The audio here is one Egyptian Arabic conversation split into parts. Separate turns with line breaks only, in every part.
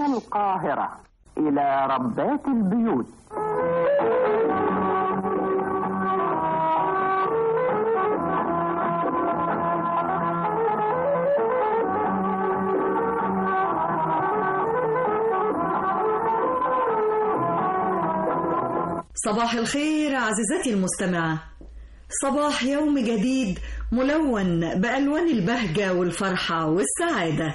القاهرة إلى ربات البيوت
صباح الخير عزيزتي المستمعة صباح يوم جديد ملون بألوان البهجة والفرحة والسعادة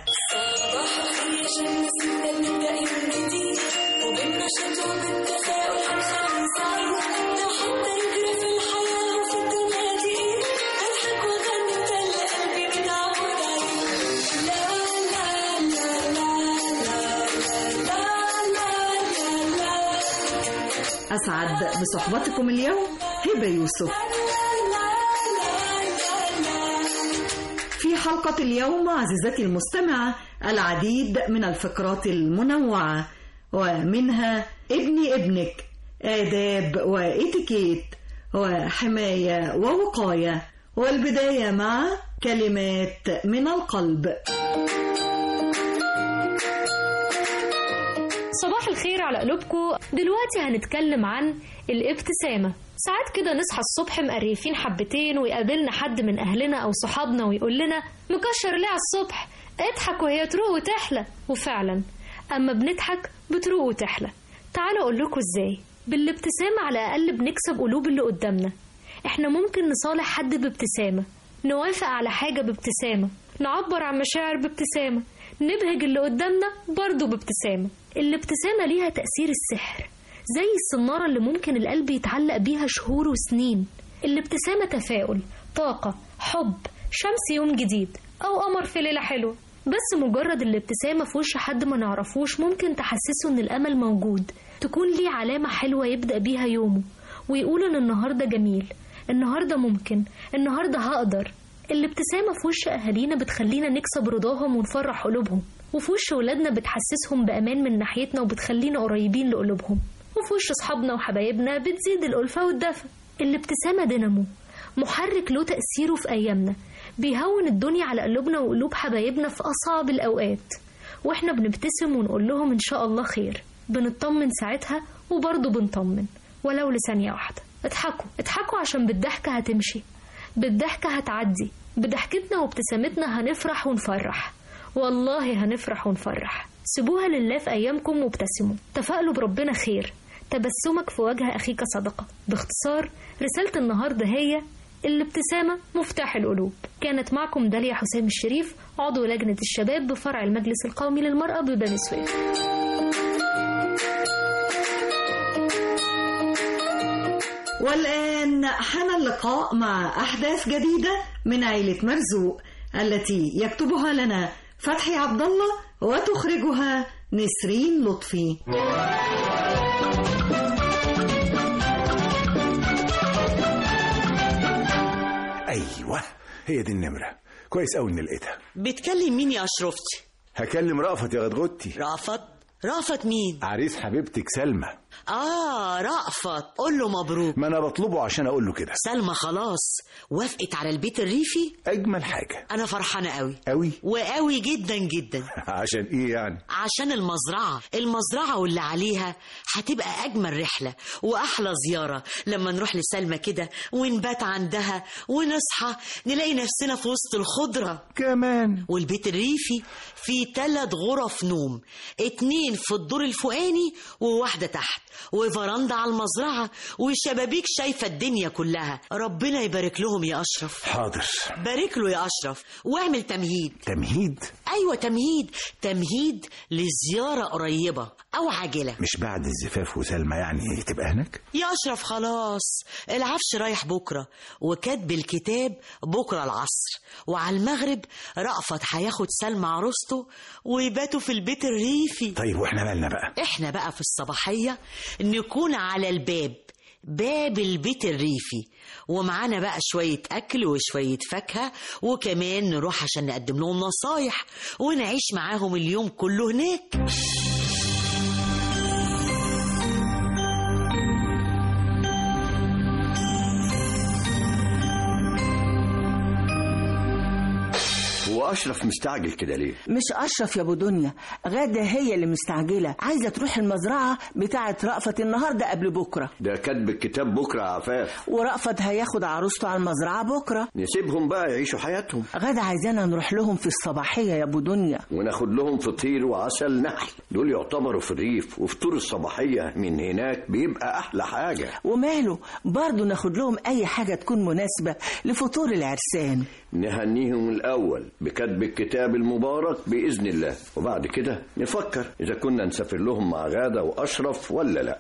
أسعد بصحبتكم اليوم هبة يوسف في حلقة اليوم عزيزتي المستمعة العديد من الفقرات المنوعة ومنها ابني ابنك آداب وإتيكيت وحماية ووقاية والبداية مع كلمات من القلب
صباح الخير على قلوبكم دلوقتي هنتكلم عن الابتسامة ساعات كده نصحى الصبح مقريفين حبتين ويقابلنا حد من أهلنا أو صحابنا ويقول لنا مكشر ليه على الصبح اضحك وهي تروق وتحلى وفعلا أما بنضحك بتروق وتحلى تعالوا أقول لكم إزاي بالابتسامة على الأقل بنكسب قلوب اللي قدامنا احنا ممكن نصالح حد بابتسامة نوافق على حاجة بابتسامة نعبر عن مشاعر بابتسامة نبهج اللي قدامنا برضه بابتسامة الابتسامة ليها تأثير السحر زي الصنارة اللي ممكن القلب يتعلق بيها شهور وسنين الابتسامة تفاؤل طاقة حب شمس يوم جديد أو قمر في ليلة حلوة بس مجرد الابتسامة في وش حد ما نعرفوش ممكن تحسسه إن الأمل موجود تكون ليه علامة حلوة يبدأ بيها يومه ويقول إن النهاردة جميل النهاردة ممكن النهاردة هقدر الابتسامة في وش أهالينا بتخلينا نكسب رضاهم ونفرح قلوبهم وفي وش ولادنا بتحسسهم بأمان من ناحيتنا وبتخلينا قريبين لقلوبهم وفي وش أصحابنا وحبايبنا بتزيد الألفة والدفء الابتسامة دينامو محرك له تأثيره في أيامنا بيهون الدنيا على قلوبنا وقلوب حبايبنا في أصعب الأوقات وإحنا بنبتسم ونقول لهم إن شاء الله خير بنطمن ساعتها وبرضه بنطمن ولو لثانية واحدة اضحكوا اضحكوا عشان بالضحكة هتمشي بالضحكة هتعدي بضحكتنا وابتسامتنا هنفرح ونفرح والله هنفرح ونفرح سيبوها لله في أيامكم وابتسموا تفائلوا بربنا خير تبسمك في وجه أخيك صدقة باختصار رسالة النهاردة هي الابتسامة مفتاح القلوب كانت معكم داليا حسام الشريف عضو لجنة الشباب بفرع المجلس القومي للمرأة ببني سويف
والآن حان اللقاء مع أحداث جديدة من عيلة مرزوق التي يكتبها لنا فتحي عبد الله وتخرجها نسرين لطفي
ايوه هي دي النمره كويس قوي اني لقيتها
بتكلم مين يا أشرفتي؟
هكلم رأفت يا غدغدتي
رأفت؟ رأفت مين؟
عريس حبيبتك سلمى
آه رأفت قول له مبروك
ما انا بطلبه عشان اقول له كده
سلمى خلاص وافقت على البيت الريفي
اجمل حاجه
أنا فرحانة قوي
قوي
وقوي جدا جدا
عشان ايه يعني
عشان المزرعة المزرعة واللي عليها هتبقى أجمل رحلة وأحلى زيارة لما نروح لسلمى كده ونبات عندها ونصحى نلاقي نفسنا في وسط الخضرة
كمان
والبيت الريفي فيه تلات غرف نوم اتنين في الدور الفوقاني وواحدة تحت وفرندا على المزرعة وشبابيك شايفة الدنيا كلها ربنا يبارك لهم يا أشرف
حاضر
بارك له يا أشرف واعمل تمهيد
تمهيد
أيوة تمهيد تمهيد لزيارة قريبة أو عاجلة
مش بعد الزفاف وسلمى يعني تبقى هناك
يا أشرف خلاص العفش رايح بكرة وكاتب الكتاب بكرة العصر وعلى المغرب رأفت هياخد سلمى عروسته ويباتوا في البيت الريفي
طيب واحنا مالنا بقى
احنا بقى في الصباحية نكون على الباب باب البيت الريفي ومعانا بقى شوية أكل وشوية فاكهة وكمان نروح عشان نقدم لهم نصايح ونعيش معاهم اليوم كله هناك
هو اشرف مستعجل كده ليه
مش أشرف يا أبو دنيا غادة هي اللي مستعجلة عايزة تروح المزرعة بتاعة رأفت النهاردة قبل بكرة
ده كاتب الكتاب بكره يا عفاف
ورأفت هياخد عروسته على المزرعة بكرة
نسيبهم بقى يعيشوا حياتهم
غادة عايزانا نروح لهم في الصباحية يا أبو دنيا
وناخد لهم فطير وعسل نحل دول يعتبروا في الريف وفطور الصباحيه من هناك بيبقى احلى حاجه
وماله برضه ناخد لهم أي حاجة تكون مناسبة لفطور العرسان
نهنيهم الأول بكتب الكتاب المبارك بإذن الله وبعد كده نفكر إذا كنا نسافر لهم مع غادة وأشرف ولا لأ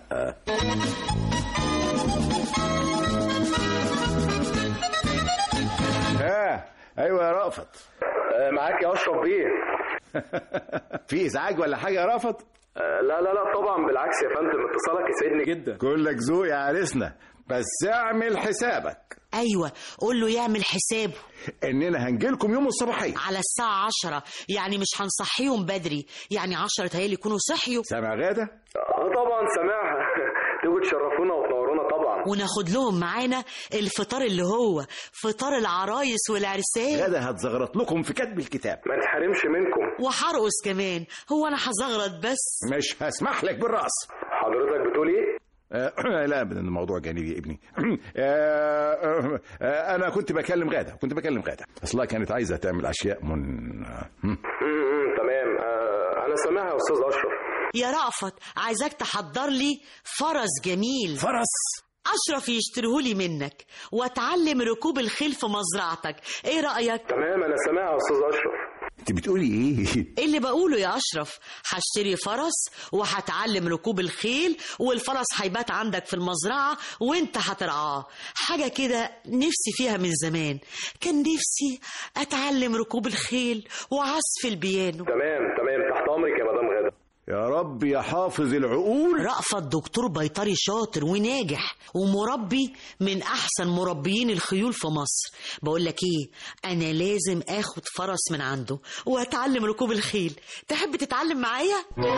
ها ايوه يا رأفت
معاك يا اشرف بيه
في ازعاج ولا حاجه يا رأفت
آه، لا لا لا طبعا بالعكس يا فندم اتصالك يسعدني جدا
كلك ذوق يا عريسنا بس اعمل حسابك
ايوه قول له يعمل حسابه
اننا هنجيلكم يوم الصباحيه
على الساعة عشرة يعني مش هنصحيهم بدري يعني عشرة تهيألي يكونوا صحيوا
سامع غاده
اه طبعا سامعها تيجوا تشرفونا وتنورونا طبعا
وناخد لهم معانا الفطار اللي هو فطار العرايس والعرسان
غاده هتزغرط لكم في كتب الكتاب
ما نتحرمش منكم
وحرقص كمان هو انا هزغرط بس
مش هسمح لك بالرأس
حضرتك بتقول ايه
آه، لا ابدا الموضوع جانبي يا ابني آه، آه، آه، انا كنت بكلم غاده كنت بكلم غاده اصلها كانت عايزه تعمل اشياء من
امم تمام آه، انا سامعها يا استاذ اشرف
يا رأفت عايزاك تحضر لي فرس جميل
فرس
أشرف يشتريهولي منك واتعلم ركوب الخيل في مزرعتك ايه رأيك
تمام انا سامعها يا استاذ اشرف
انت بتقولي ايه
إيه اللي بقوله يا أشرف هشتري فرس وهتعلم ركوب الخيل والفرس هيبات عندك في المزرعة وانت هترعاه حاجة كده نفسي فيها من زمان كان نفسي أتعلم ركوب الخيل وعزف البيانو
تمام تمام تحت امرك يا مدام غاده
يا رب يا حافظ العقول
رأفت دكتور بيطري شاطر وناجح ومربي من أحسن مربيين الخيول في مصر بقول لك إيه أنا لازم آخد فرس من عنده وأتعلم ركوب الخيل تحب تتعلم معايا؟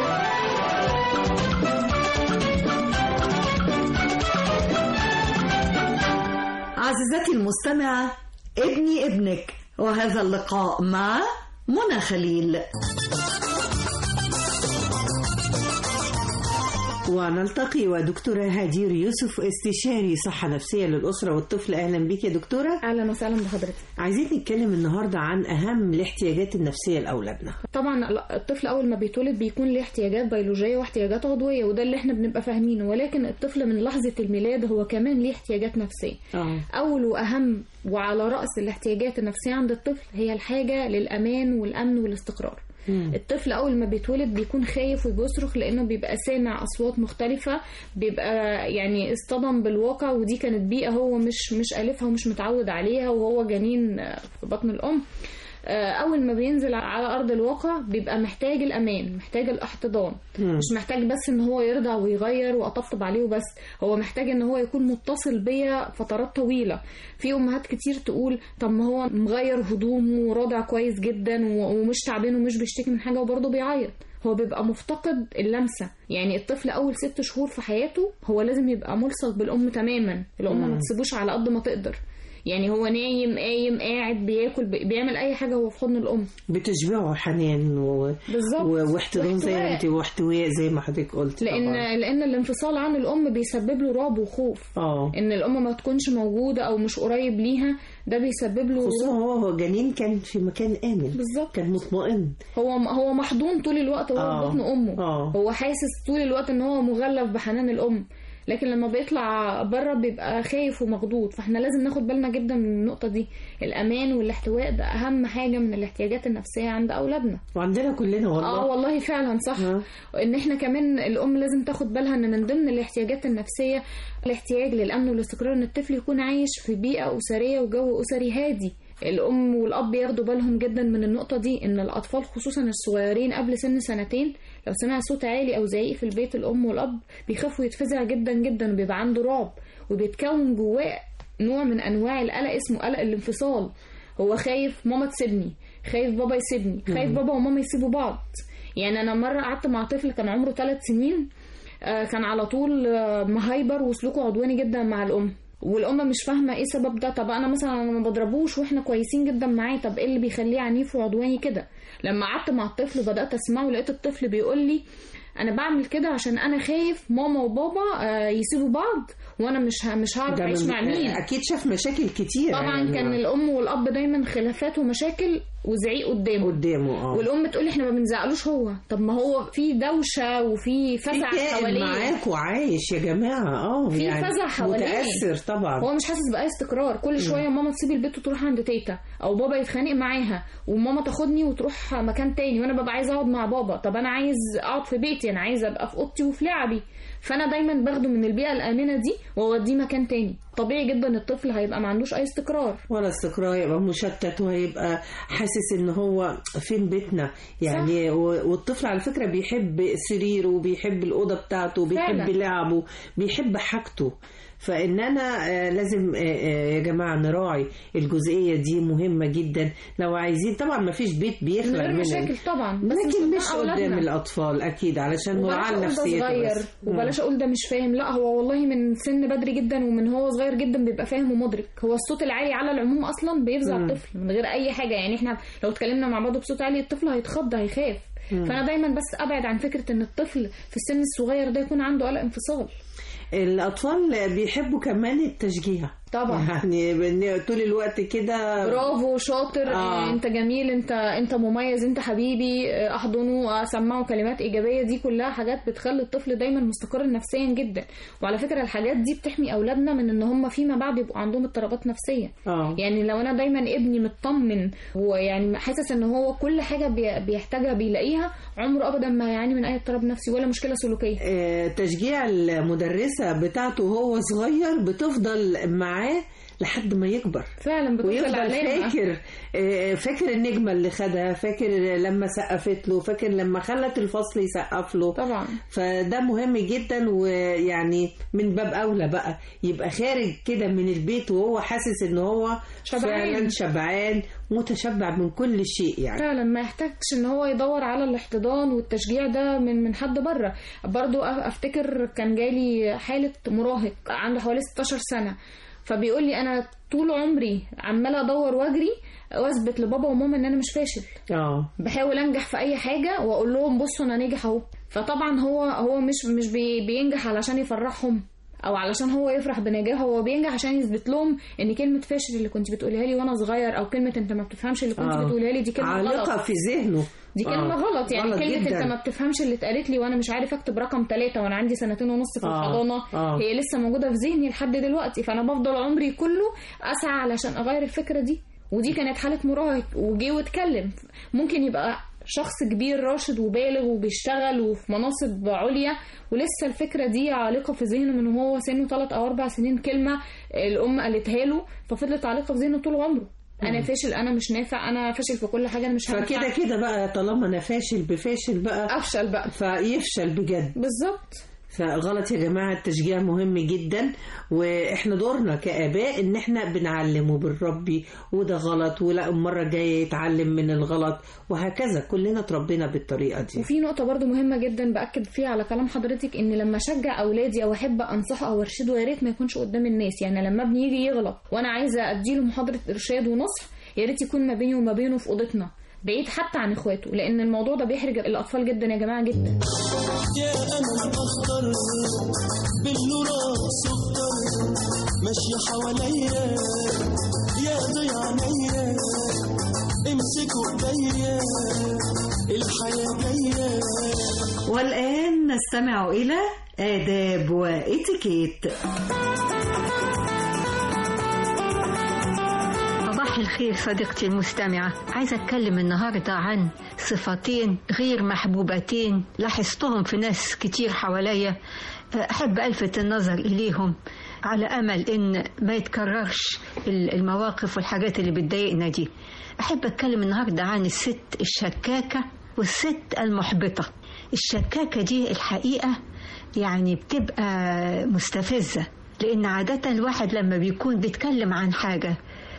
عزيزتي المستمعة ابني ابنك وهذا اللقاء مع منى خليل
ونلتقي ودكتورة هدير يوسف استشاري صحة نفسية للأسرة والطفل أهلا بك يا دكتورة
اهلا وسهلا بحضرتك
عايزين نتكلم النهاردة عن أهم الاحتياجات النفسية لأولادنا
طبعا الطفل اول ما بيتولد بيكون له احتياجات بيولوجيه واحتياجات عضويه وده اللي احنا بنبقى فاهمينه ولكن الطفل من لحظه الميلاد هو كمان ليه احتياجات نفسيه
آه.
اول واهم وعلى راس الاحتياجات النفسيه عند الطفل هي الحاجه للامان والامن والاستقرار الطفل اول ما بيتولد بيكون خايف وبيصرخ لانه بيبقى سامع اصوات مختلفه بيبقى يعني اصطدم بالواقع ودي كانت بيئه هو مش مش الفها ومش متعود عليها وهو جنين في بطن الام آه، اول ما بينزل على ارض الواقع بيبقى محتاج الامان محتاج الاحتضان
مم.
مش محتاج بس ان هو يرضع ويغير واطبطب عليه وبس هو محتاج ان هو يكون متصل بيا فترات طويله في امهات كتير تقول طب ما هو مغير هدومه وراضع كويس جدا و- ومش تعبان ومش بيشتكي من حاجه وبرضه بيعيط هو بيبقى مفتقد اللمسه يعني الطفل اول ست شهور في حياته هو لازم يبقى ملصق بالام تماما الام ما
مم.
تسيبوش على قد ما تقدر يعني هو نايم قايم قاعد بياكل بي- بيعمل اي حاجه هو في حضن الام
بتشبعه حنان و...
بالظبط
و... واحتضان زي ما
واحتواء.
انت واحتواء زي ما حضرتك قلت
لان
طبعا.
لان الانفصال عن الام بيسبب له رعب وخوف
اه
ان الام ما تكونش موجوده او مش قريب ليها ده بيسبب له
خصوصا هو هو جنين كان في مكان آمن
بالظبط
كان مطمئن
هو هو محضون طول الوقت وهو
آه.
في بطن امه
آه.
هو حاسس طول الوقت ان هو مغلف بحنان الام لكن لما بيطلع بره بيبقى خايف ومخضوض فاحنا لازم ناخد بالنا جدا من النقطه دي الامان والاحتواء ده اهم حاجه من الاحتياجات النفسيه عند اولادنا
وعندنا كلنا والله
اه والله فعلا صح ان احنا كمان الام لازم تاخد بالها ان من ضمن الاحتياجات النفسيه الاحتياج للامن والاستقرار ان الطفل يكون عايش في بيئه اسريه وجو اسري هادي الام والاب ياخدوا بالهم جدا من النقطه دي ان الاطفال خصوصا الصغيرين قبل سن سنتين لو سمع صوت عالي او زعيق في البيت الام والاب بيخافوا يتفزع جدا جدا وبيبقى عنده رعب وبيتكون جواه نوع من انواع القلق اسمه قلق الانفصال هو خايف ماما تسيبني خايف بابا يسيبني خايف بابا وماما يسيبوا بعض يعني انا مره قعدت مع طفل كان عمره ثلاث سنين آه، كان على طول آه، مهايبر وسلوكه عدواني جدا مع الام والام مش فاهمه ايه سبب ده طب انا مثلا انا ما بضربوش واحنا كويسين جدا معاه طب ايه اللي بيخليه عنيف وعدواني كده لما قعدت مع الطفل بدات اسمعه لقيت الطفل بيقول لي انا بعمل كده عشان انا خايف ماما وبابا آه، يسيبوا بعض وانا مش ه- مش هعرف
ده
اعيش
من-
مع مين
اكيد شاف مشاكل كتير
طبعا
يعني
كان الام والاب دايما خلافات ومشاكل وزعيق قدامه
قدامه اه
والام تقول احنا ما بنزعلوش هو طب ما هو في دوشه وفي
في
فزع
كائن
حواليه
معاك وعايش يا جماعه اه
في
يعني
فزع حواليه
متاثر طبعا
هو مش حاسس باي استقرار كل شويه ماما تسيب البيت وتروح عند تيتا او بابا يتخانق معاها وماما تاخدني وتروح مكان تاني وانا ببقى عايزه اقعد مع بابا طب انا عايز اقعد في بيتي انا عايزه ابقى في اوضتي وفي لعبي فانا دايما باخده من البيئه الامنه دي واوديه مكان تاني طبيعي جدا الطفل هيبقى ما عندوش اي استقرار
ولا استقرار يبقى مشتت وهيبقى حاسس ان هو فين بيتنا يعني و- والطفل على فكره بيحب سريره وبيحب الاوضه بتاعته وبيحب
فعلا.
لعبه بيحب حاجته فان انا آه، لازم آه، آه، يا جماعه نراعي الجزئيه دي مهمه جدا لو عايزين طبعا ما فيش بيت
من
بيخلق
غير
من
مشاكل طبعا بس
لكن
مش
مش
قدام
قدام
أولادنا.
الاطفال اكيد علشان
وبلاش
مراعاه
اقول ده
لنفسيته
صغير
بس
وبلاش اقول ده مش فاهم لا هو والله من سن بدري جدا ومن هو صغير جدا بيبقى فاهم ومدرك هو الصوت العالي على العموم اصلا بيفزع
مم.
الطفل من غير اي حاجه يعني احنا لو اتكلمنا مع بعض بصوت عالي الطفل هيتخض هيخاف
مم.
فانا دايما بس ابعد عن فكره ان الطفل في السن الصغير ده يكون عنده قلق انفصال
الاطفال بيحبوا كمان التشجيع
طبعا
يعني بن- طول الوقت كده
برافو شاطر
آه.
آه. انت جميل انت انت مميز انت حبيبي آه، احضنه اسمعه كلمات ايجابيه دي كلها حاجات بتخلي الطفل دايما مستقر نفسيا جدا وعلى فكره الحاجات دي بتحمي اولادنا من ان هم فيما بعد يبقوا عندهم اضطرابات نفسيه
اه
يعني لو انا دايما ابني مطمن ويعني حاسس ان هو كل حاجه بي- بيحتاجها بيلاقيها عمره ابدا ما يعاني من اي اضطراب نفسي ولا مشكله سلوكيه
آه، تشجيع المدرسة بتاعته وهو صغير بتفضل معاه لحد ما يكبر
فعلا بتفضل
ويفضل
علامة.
فاكر آه، فاكر النجمة اللي خدها فاكر لما سقفت له فاكر لما خلت الفصل يسقف له
طبعا
فده مهم جدا ويعني من باب أولى بقى يبقى خارج كده من البيت وهو حاسس ان هو
شبعان.
فعلا شبعان متشبع من كل شيء يعني
فعلا ما يحتاجش ان هو يدور على الاحتضان والتشجيع ده من من حد بره برضو أ- افتكر كان جالي حالة مراهق عنده حوالي 16 سنة فبيقول لي انا طول عمري عمالة ادور واجري واثبت لبابا وماما ان انا مش فاشل
اه
بحاول انجح في اي حاجة واقول لهم بصوا انا ناجح اهو فطبعا هو هو مش مش بي بينجح علشان يفرحهم او علشان هو يفرح بنجاحه هو بينجح عشان يثبت لهم ان كلمه فاشل اللي كنت بتقوليها لي وانا صغير او كلمه انت ما بتفهمش اللي كنت
آه.
بتقوليها لي دي كلمه
عالقة
غلط
في ذهنه
دي كلمة
آه.
غلط يعني
غلط
كلمة
جداً.
انت ما بتفهمش اللي اتقالت لي وانا مش عارف اكتب رقم ثلاثة وانا عندي سنتين ونص في
آه.
الحضانة
آه.
هي لسه موجودة في ذهني لحد دلوقتي فانا بفضل عمري كله اسعى علشان اغير الفكرة دي ودي كانت حالة مراهق وجي واتكلم ممكن يبقى شخص كبير راشد وبالغ وبيشتغل وفي مناصب عليا ولسه الفكرة دي عالقة في ذهنه من هو سنه 3 أو 4 سنين كلمة الأم قالتها له ففضلت عالقة في ذهنه طول عمره أنا
مم.
فاشل أنا مش نافع أنا فاشل في كل حاجة أنا مش هنفع
فكده كده بقى طالما انا فاشل بفاشل بقى
افشل بقى
فيفشل بجد
بالظبط
فغلط يا جماعة التشجيع مهم جدا واحنا دورنا كآباء ان احنا بنعلم وبنربي وده غلط ولا المرة الجاية يتعلم من الغلط وهكذا كلنا اتربينا بالطريقة دي
وفي نقطة برضو مهمة جدا بأكد فيها على كلام حضرتك إن لما أشجع أولادي أو أحب أنصحه أو أرشده يا ريت ما يكونش قدام الناس يعني لما ابني يجي يغلط وأنا عايزة أديله محاضرة إرشاد ونصح يا ريت يكون ما بيني وما بينه في أوضتنا بعيد حتى عن إخواته لأن الموضوع ده بيحرج الأطفال جدا يا جماعة جدا
يا أمل أخضر بالنور سكر ماشية حواليا يا ضيع عينيا امسكوا ايديا الحياة جاية
والآن نستمع إلى آداب وإتيكيت
صباح الخير صديقتي المستمعة عايزة أتكلم النهاردة عن صفتين غير محبوبتين لاحظتهم في ناس كتير حواليا أحب ألفت النظر إليهم على أمل إن ما يتكررش المواقف والحاجات اللي بتضايقنا دي أحب أتكلم النهاردة عن الست الشكاكة والست المحبطة الشكاكة دي الحقيقة يعني بتبقى مستفزة لأن عادة الواحد لما بيكون بيتكلم عن حاجة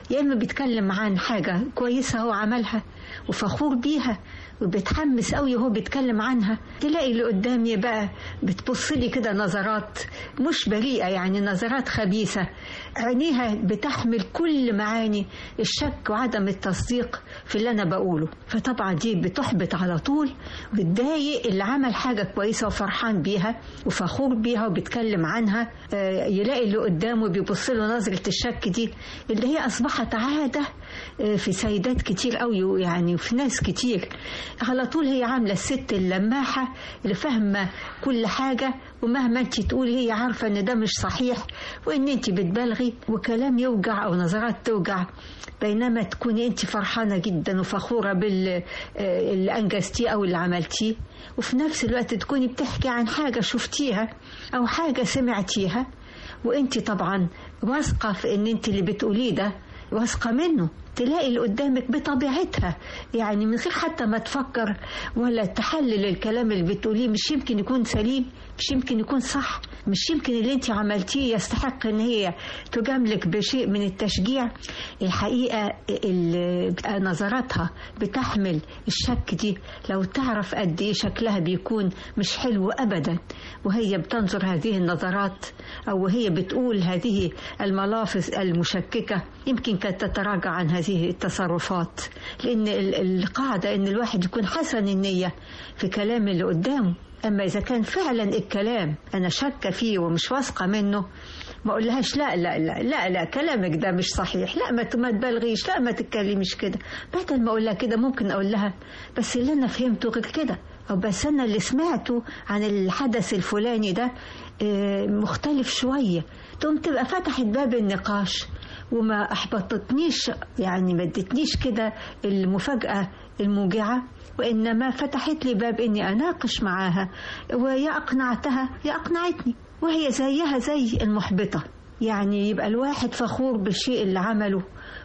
يا إما بيتكلم عن حاجة كويسة هو عملها وفخور بيها وبيتحمس قوي وهو بيتكلم عنها تلاقي اللي قدامي بقى بتبص لي كده نظرات مش بريئة يعني نظرات خبيثة عينيها بتحمل كل معاني الشك وعدم التصديق في اللي أنا بقوله فطبعا دي بتحبط على طول بتضايق اللي عمل حاجة كويسة وفرحان بيها وفخور بيها وبيتكلم عنها آه، يلاقي اللي قدامه بيبص له نظرة الشك دي اللي هي أصبحت عادة آه، في سيدات كتير قوي يعني وفي ناس كتير على طول هي عاملة الست اللماحة اللي فاهمة كل حاجة ومهما انت تقولي هي عارفة ان ده مش صحيح وان انت بتبالغي وكلام يوجع او نظرات توجع بينما تكوني انت فرحانة جدا وفخورة بال آه، اللي انجزتيه او اللي عملتيه وفي نفس الوقت تكوني بتحكي عن حاجة شفتيها او حاجة سمعتيها وانت طبعا واثقة في ان انت اللي بتقوليه ده واثقة منه تلاقي اللي قدامك بطبيعتها يعني من غير حتى ما تفكر ولا تحلل الكلام اللي بتقوليه مش يمكن يكون سليم مش يمكن يكون صح مش يمكن اللي انت عملتيه يستحق ان هي تجاملك بشيء من التشجيع الحقيقة اللي نظراتها بتحمل الشك دي لو تعرف قد ايه شكلها بيكون مش حلو ابدا وهي بتنظر هذه النظرات او وهي بتقول هذه الملافظ المشككة يمكن كانت تتراجع عن هذه التصرفات لان ال- القاعدة ان الواحد يكون حسن النية في كلام اللي قدامه اما اذا كان فعلا الكلام انا شاكه فيه ومش واثقه منه ما اقولهاش لا لا لا لا لا كلامك ده مش صحيح لا ما ت- ما تبالغيش لا ما تتكلميش كده بدل ما اقول لها كده ممكن اقول لها بس اللي انا فهمته غير كده او بس انا اللي سمعته عن الحدث الفلاني ده آه، مختلف شويه تقوم تبقى فتحت باب النقاش وما احبطتنيش يعني ما ادتنيش كده المفاجاه الموجعه وانما فتحت لي باب اني اناقش معاها ويا اقنعتها يا اقنعتني وهي زيها زي المحبطه يعني يبقى الواحد فخور بالشيء اللي عمله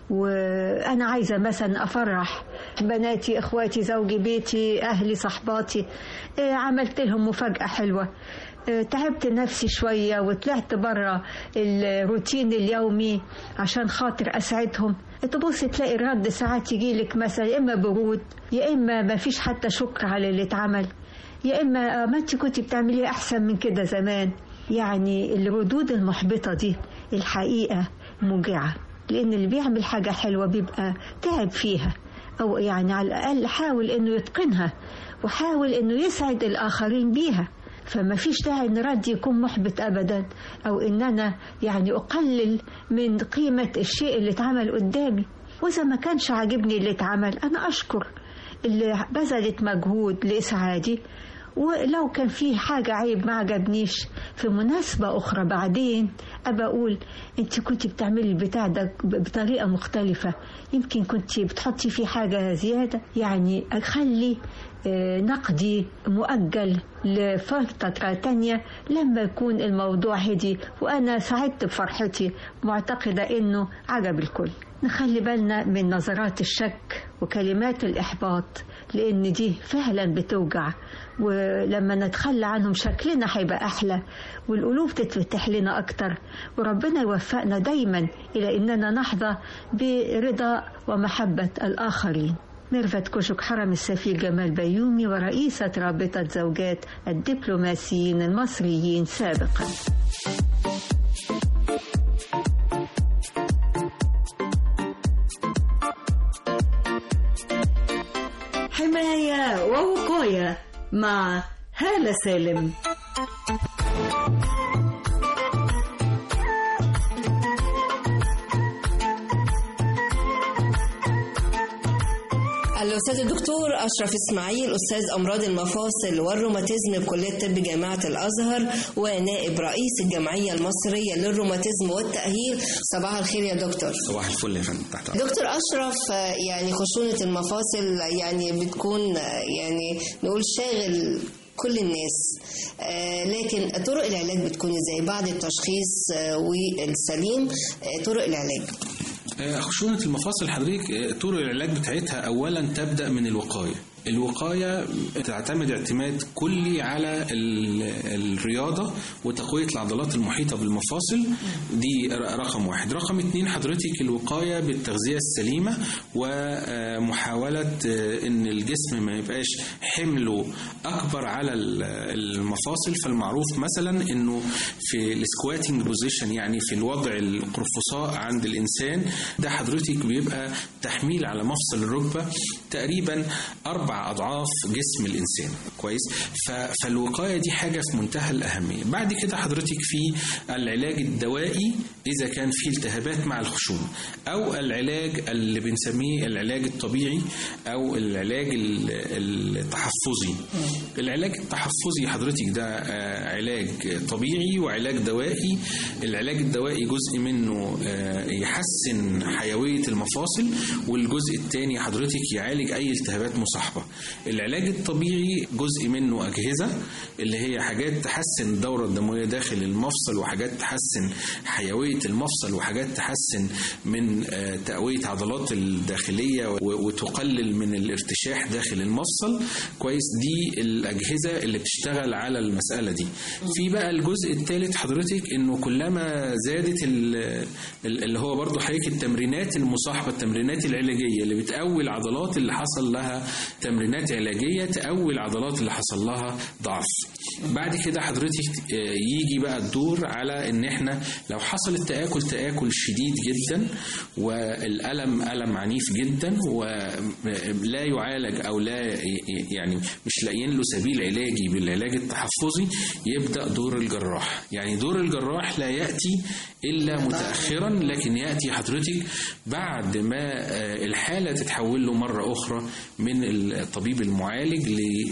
وانا عايزه مثلا افرح بناتي اخواتي زوجي بيتي اهلي صحباتي إيه، عملت لهم مفاجاه حلوه إيه، تعبت نفسي شويه وطلعت بره الروتين اليومي عشان خاطر اسعدهم تبص تلاقي الرد ساعات يجيلك مثلا يا اما برود يا اما ما فيش حتى شكر على اللي اتعمل يا اما آه، ما انت كنت بتعمليه احسن من كده زمان يعني الردود المحبطه دي الحقيقه موجعه لان اللي بيعمل حاجه حلوه بيبقى تعب فيها او يعني على الاقل حاول انه يتقنها وحاول انه يسعد الاخرين بيها فما فيش داعي ان ردي يكون محبط ابدا او ان انا يعني اقلل من قيمه الشيء اللي اتعمل قدامي واذا ما كانش عاجبني اللي اتعمل انا اشكر اللي بذلت مجهود لاسعادي ولو كان في حاجة عيب ما عجبنيش في مناسبة أخرى بعدين أبى أقول أنت كنت بتعملي البتاع ده بطريقة مختلفة يمكن كنت بتحطي فيه حاجة زيادة يعني أخلي آه، نقدي مؤجل لفترة تانية لما يكون الموضوع هدي وأنا سعدت بفرحتي معتقدة إنه عجب الكل نخلي بالنا من نظرات الشك وكلمات الإحباط لأن دي فعلا بتوجع ولما نتخلى عنهم شكلنا هيبقى أحلى والقلوب تتفتح لنا أكتر وربنا يوفقنا دايما إلى إننا نحظى برضا ومحبة الآخرين ميرفت كوشك حرم السفير جمال بيومي ورئيسة رابطة زوجات الدبلوماسيين المصريين سابقا
حماية ووقاية مع هالة سالم
الأستاذ الدكتور أشرف إسماعيل أستاذ أمراض المفاصل والروماتيزم بكلية طب جامعة الأزهر ونائب رئيس الجمعية المصرية للروماتيزم والتأهيل صباح الخير يا دكتور
صباح الفل يا فندم تحت أمرك.
دكتور أشرف آه، يعني خشونة المفاصل يعني بتكون آه، يعني نقول شاغل كل الناس آه، لكن طرق العلاج بتكون ازاي بعد التشخيص آه، والسليم آه، طرق العلاج
آه، خشونة المفاصل حضرتك آه، طرق العلاج بتاعتها أولا تبدأ من الوقاية الوقاية تعتمد اعتماد كلي على ال- الرياضة وتقوية العضلات المحيطة بالمفاصل دي ر- رقم واحد رقم اتنين حضرتك الوقاية بالتغذية السليمة ومحاولة ان الجسم ما يبقاش حمله اكبر على ال- المفاصل فالمعروف مثلا انه في السكواتنج بوزيشن يعني في الوضع القرفصاء عند الانسان ده حضرتك بيبقى تحميل على مفصل الركبة تقريبا اربع اضعاف جسم الانسان كويس ف- فالوقاية دي حاجة في منتهى الاهمية بعد كده حضرتك في العلاج الدوائي اذا كان في التهابات مع الخشونة او العلاج اللي بنسميه العلاج الطبيعي او العلاج ال- التحفظي العلاج التحفظي حضرتك ده آه، علاج طبيعي وعلاج دوائي العلاج الدوائي جزء منه آه، يحسن حيوية المفاصل والجزء الثاني حضرتك يعالج أي التهابات مصاحبة العلاج الطبيعي جزء منه أجهزة اللي هي حاجات تحسن الدورة الدموية داخل المفصل وحاجات تحسن حيوية المفصل وحاجات تحسن من آه، تقوية عضلات الداخلية و- وتقلل من الارتشاح داخل المفصل كويس دي الأجهزة اللي بتشتغل على المسألة دي في بقى الجزء الثالث حضرتك انه كلما زادت ال- ال- اللي هو برضو حضرتك التمرينات المصاحبة التمرينات العلاجية اللي بتقوي العضلات اللي حصل لها تمرينات علاجية تقوي العضلات اللي حصل لها ضعف بعد كده حضرتك آه، يجي بقى الدور على ان احنا لو حصل التآكل تآكل شديد جدا والألم ألم عنيف جدا ولا يعالج أو لا ي- يعني مش لاقيين له سبيل علاجي بالعلاج التحفظي يبدأ دور الجراح يعني دور الجراح لا يأتي إلا متأخرا لكن يأتي حضرتك بعد ما آه، الحالة تتحول له مرة أخرى من الطبيب المعالج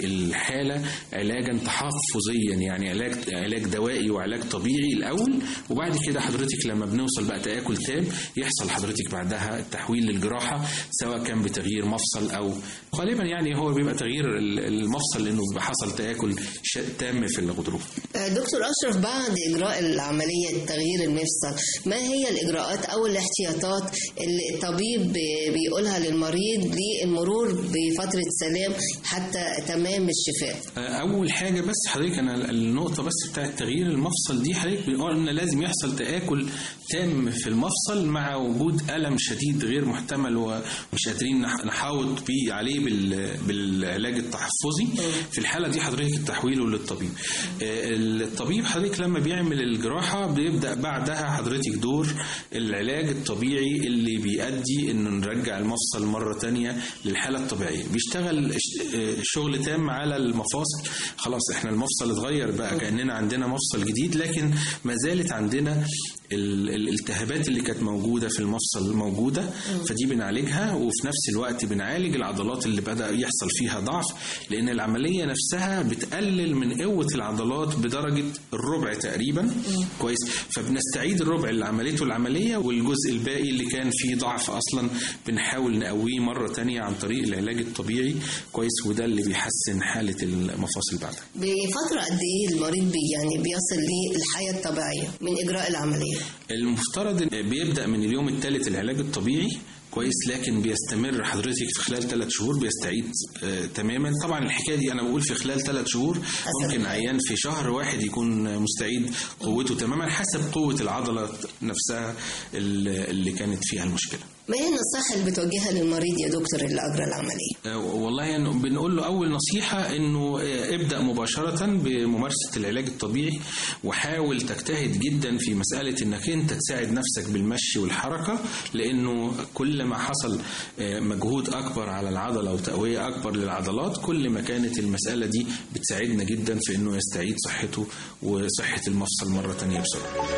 للحالة علاجا تحفظيا يعني علاج علاج دوائي وعلاج طبيعي الأول وبعد كده حضرتك لما بنوصل بقى تآكل تام يحصل حضرتك بعدها التحويل للجراحة سواء كان بتغيير مفصل أو غالبا يعني هو بيبقى تغيير المفصل لأنه بيبقى حصل تآكل ش- تام في الغضروف
آه، دكتور أشرف بعد إجراء العملية تغيير المفصل ما هي الإجراءات أو الاحتياطات اللي الطبيب بي- بيقولها للمريض للمرور بفترة سلام حتى تمام الشفاء
اول حاجه بس حضرتك انا النقطه بس بتاعه تغيير المفصل دي حضرتك بنقول ان لازم يحصل تاكل تام في المفصل مع وجود الم شديد غير محتمل ومش قادرين نح- نحاوط بيه عليه بال- بالعلاج التحفظي في الحاله دي حضرتك تحويله للطبيب آه، الطبيب حضرتك لما بيعمل الجراحه بيبدا بعدها حضرتك دور العلاج الطبيعي اللي بيؤدي انه نرجع المفصل مره تانية للحاله الطبيعيه بيشتغل ش- آه، شغل تام على المفاصل خلاص احنا المفصل اتغير بقى كاننا عندنا مفصل جديد لكن ما زالت عندنا ال- الالتهابات اللي كانت موجوده في المفصل موجوده فدي بنعالجها وفي نفس الوقت بنعالج العضلات اللي بدا يحصل فيها ضعف لان العمليه نفسها بتقلل من قوه العضلات بدرجه الربع تقريبا كويس فبنستعيد الربع اللي عملته العمليه والجزء الباقي اللي كان فيه ضعف اصلا بنحاول نقويه مره تانية عن طريق العلاج الطبيعي كويس وده اللي بيحسن حاله المفاصل بعدها
بفترة قد إيه المريض بي يعني بيصل للحياة الطبيعية من إجراء العملية
المفترض إن بيبدا من اليوم الثالث العلاج الطبيعي كويس لكن بيستمر حضرتك في خلال ثلاث شهور بيستعيد آه تماما طبعا الحكايه دي انا بقول في خلال ثلاث شهور ممكن عيان في شهر واحد يكون مستعيد قوته تماما حسب قوه العضله نفسها اللي اللي كانت فيها المشكله
ما هي النصائح اللي بتوجهها للمريض يا دكتور اللي أجرى العملية
آه، والله يعني بنقول له اول نصيحه انه آه، ابدا مباشره بممارسه العلاج الطبيعي وحاول تجتهد جدا في مساله انك انت تساعد نفسك بالمشي والحركه لانه كل ما حصل آه، مجهود اكبر على العضله وتقويه اكبر للعضلات كل ما كانت المساله دي بتساعدنا جدا في انه يستعيد صحته وصحه المفصل مره تانية بسرعه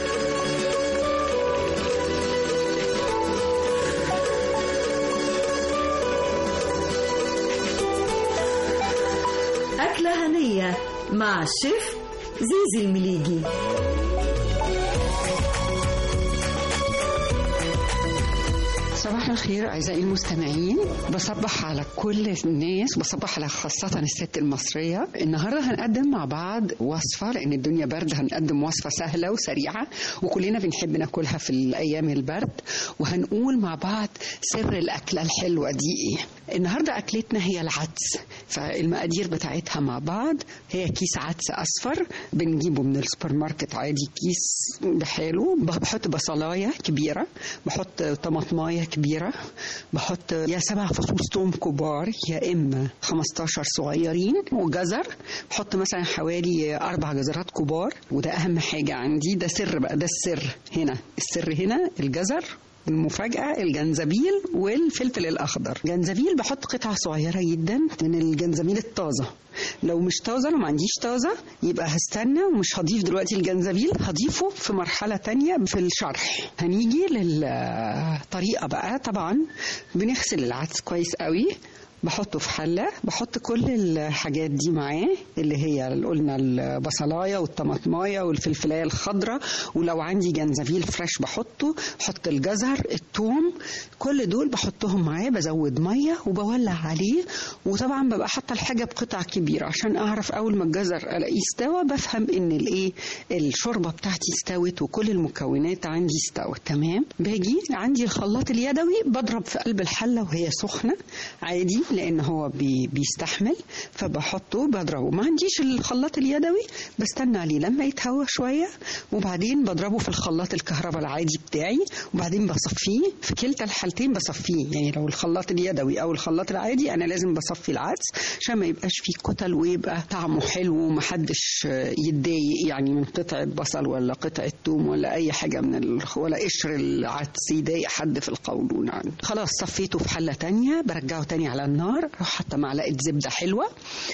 أكلة هنية مع الشيف زيزي المليجي
صباح الخير أعزائي المستمعين بصبح على كل الناس بصبح على خاصة الست المصرية النهاردة هنقدم مع بعض وصفة لأن الدنيا برد هنقدم وصفة سهلة وسريعة وكلنا بنحب ناكلها في الأيام البرد وهنقول مع بعض سر الأكلة الحلوة دي إيه النهارده اكلتنا هي العدس فالمقادير بتاعتها مع بعض هي كيس عدس اصفر بنجيبه من السوبر ماركت عادي كيس بحاله بحط بصلايه كبيره بحط طماطمايه كبيره بحط يا سبع فصوص توم كبار يا اما 15 صغيرين وجزر بحط مثلا حوالي اربع جزرات كبار وده اهم حاجه عندي ده سر بقى ده السر هنا السر هنا الجزر المفاجأة الجنزبيل والفلفل الأخضر جنزبيل بحط قطعة صغيرة جدا من الجنزبيل الطازة لو مش طازة لو ما عنديش طازة يبقى هستنى ومش هضيف دلوقتي الجنزبيل هضيفه في مرحلة تانية في الشرح هنيجي للطريقة بقى طبعا بنغسل العدس كويس قوي بحطه في حلة بحط كل الحاجات دي معاه اللي هي اللي قلنا البصلاية والطماطماية والفلفلاية الخضراء ولو عندي جنزبيل فريش بحطه بحط الجزر الثوم كل دول بحطهم معاه بزود مية وبولع عليه وطبعا ببقى حاطة الحاجة بقطع كبيرة عشان أعرف أول ما الجزر ألاقيه استوى بفهم إن الإيه الشوربة بتاعتي استوت وكل المكونات عندي استوت تمام باجي عندي الخلاط اليدوي بضرب في قلب الحلة وهي سخنة عادي لان هو بي بيستحمل فبحطه بضربه ما عنديش الخلاط اليدوي بستنى عليه لما يتهوى شويه وبعدين بضربه في الخلاط الكهرباء العادي بتاعي وبعدين بصفيه في كلتا الحالتين بصفيه يعني لو الخلاط اليدوي او الخلاط العادي انا لازم بصفي العدس عشان ما يبقاش فيه كتل ويبقى طعمه حلو ومحدش يتضايق يعني من قطعه بصل ولا قطعه توم ولا اي حاجه من ال... ولا قشر العدس يضايق حد في القولون عنه خلاص صفيته في حله تانية برجعه تاني على النار اروح حاطه معلقه زبده حلوه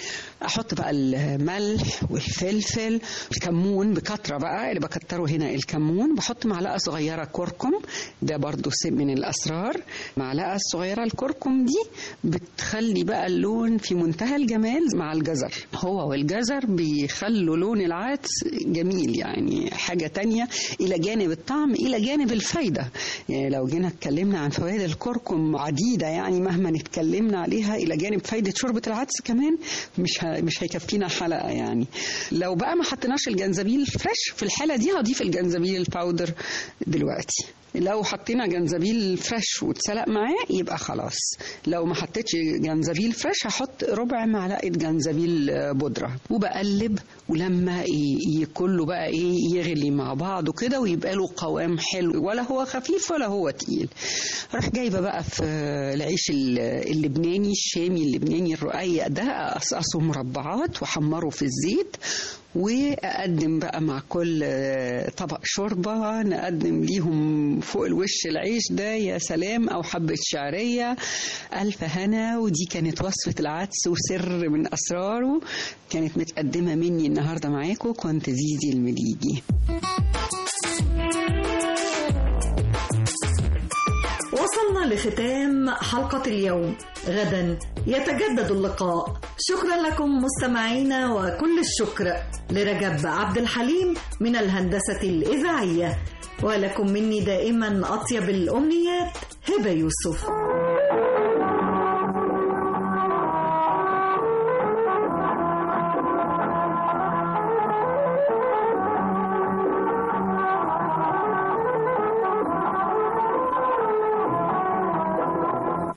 احط بقى الملح والفلفل الكمون بكتره بقى اللي بكتره هنا الكمون بحط معلقه صغيره كركم ده برضو سم من الاسرار معلقه صغيره الكركم دي بتخلي بقى اللون في منتهى الجمال مع الجزر هو والجزر بيخلوا لون العدس جميل يعني حاجه تانية الى جانب الطعم الى جانب الفايده يعني لو جينا اتكلمنا عن فوائد الكركم عديده يعني مهما اتكلمنا عليها الى جانب فايده شوربه العدس كمان مش مش هيكفينا حلقه يعني لو بقى ما حطيناش الجنزبيل فريش في الحاله دي هضيف الجنزبيل الباودر دلوقتي لو حطينا جنزبيل فريش واتسلق معاه يبقى خلاص لو ما حطيتش جنزبيل فريش هحط ربع معلقه جنزبيل بودره وبقلب ولما كله بقى ايه يغلي مع بعض وكده ويبقى له قوام حلو ولا هو خفيف ولا هو تقيل راح جايبه بقى في العيش اللبناني الشامي اللبناني الرقيق ده اقصقصه مربعات واحمره في الزيت واقدم بقى مع كل طبق شوربه نقدم ليهم فوق الوش العيش ده يا سلام او حبه شعريه الف هنا ودي كانت وصفه العدس وسر من اسراره كانت متقدمه مني النهارده معاكم كنت زيزي المليجي
وصلنا لختام حلقة اليوم غدا يتجدد اللقاء شكرا لكم مستمعينا وكل الشكر لرجب عبد الحليم من الهندسة الإذاعية ولكم مني دائما أطيب الأمنيات هبة يوسف